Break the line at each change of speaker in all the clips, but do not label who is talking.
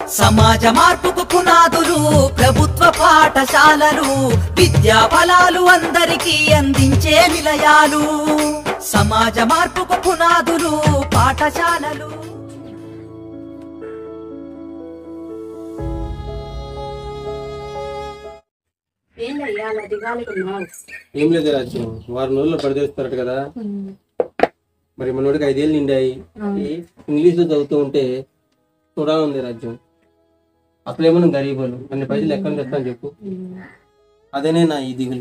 సమాజ మార్పుకు పునాదులు ప్రభుత్వ పాఠశాలలు విద్యా ఫలాలు అందరికీ అందించే నిలయాలు సమాజ మార్పుకు పునాదులు పాఠశాలలు
ఏంటయ్యా అలా దిగాలనుకున్నావు
ఏం లేదు రాజ్యం వారం రోజుల్లో పడితేస్తారట కదా మరి మనోడికి ఐదేళ్ళు నిండాయి ఇంగ్లీష్ లో చదువుతూ ఉంటే చూడాలంది రాజ్యం అప్పుడేమో నువ్వు గరీబులు అన్ని పైసలు ఎక్కడ తెస్తాను చెప్పు అదేనే నా ఈ దిగులు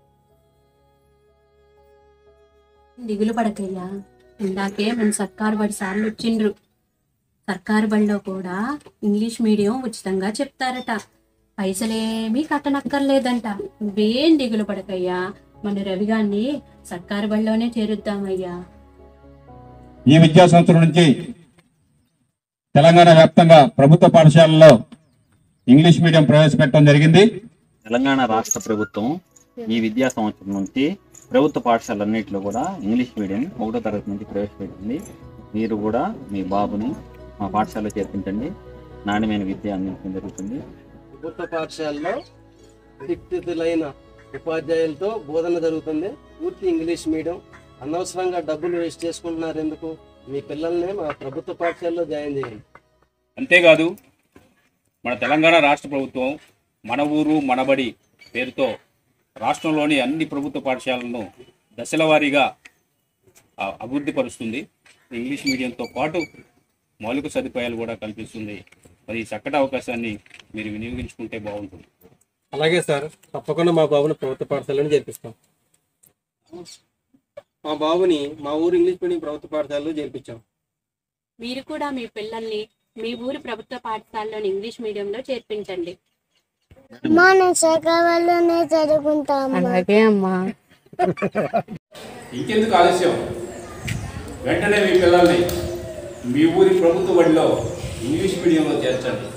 దిగులు పడకయ్యా ఇందాకే మన సర్కారు బడి సార్లు వచ్చిండ్రు సర్కారు బడిలో కూడా ఇంగ్లీష్ మీడియం ఉచితంగా చెప్తారట పైసలేమీ కట్టనక్కర్లేదంట నువ్వేం దిగులు పడకయ్యా మన రవిగాన్ని సర్కారు బడిలోనే చేరుద్దామయ్యా
ఈ విద్యా సంవత్సరం నుంచి తెలంగాణ వ్యాప్తంగా ప్రభుత్వ పాఠశాలల్లో ఇంగ్లీష్ మీడియం ప్రవేశపెట్టడం జరిగింది
తెలంగాణ రాష్ట్ర ప్రభుత్వం ఈ విద్యా సంవత్సరం నుంచి ప్రభుత్వ పాఠశాలన్నింటిలో కూడా ఇంగ్లీష్ మీడియం ఒకటో తరగతి నుంచి ప్రవేశపెట్టింది మీరు కూడా మీ బాబుని మా పాఠశాలలో చేర్పించండి నాణ్యమైన విద్య అందించడం జరుగుతుంది
ప్రభుత్వ పాఠశాలలో శిక్షితులైన ఉపాధ్యాయులతో బోధన జరుగుతుంది పూర్తి ఇంగ్లీష్ మీడియం అనవసరంగా డబ్బులు వేస్ట్ చేసుకుంటున్నారు ఎందుకు మీ పిల్లల్ని మా ప్రభుత్వ పాఠశాలలో జాయిన్ చేయండి
అంతేకాదు మన తెలంగాణ రాష్ట్ర ప్రభుత్వం మన ఊరు మనబడి పేరుతో రాష్ట్రంలోని అన్ని ప్రభుత్వ పాఠశాలలను దశల వారీగా ఆ, అభివృద్ధి పరుస్తుంది ఇంగ్లీష్ మీడియంతో పాటు మౌలిక సదుపాయాలు కూడా కల్పిస్తుంది మరి ఈ చక్కటి అవకాశాన్ని మీరు వినియోగించుకుంటే బాగుంటుంది
అలాగే సార్ తప్పకుండా మా బాబుని ప్రభుత్వ పాఠశాలను చేర్పిస్తాం మా బాబుని మా ఊరు ఇంగ్లీష్ మీడియం ప్రభుత్వ పాఠశాలలో చేర్పించాం
మీరు కూడా మీ పిల్లల్ని మీ ఊరి ప్రభుత్వ పాఠశాలలోని ఇంగ్లీష్ మీడియంలో చేర్పించండి
మన శాఖలోనే చదువుకుంటాం
అలాగే అమ్మా
ఇంకెందుకు ఆలస్యం వెంటనే మీ పిల్లల్ని మీ ఊరి ప్రభుత్వ బడిలో ఇంగ్లీష్ మీడియంలో చేర్చండి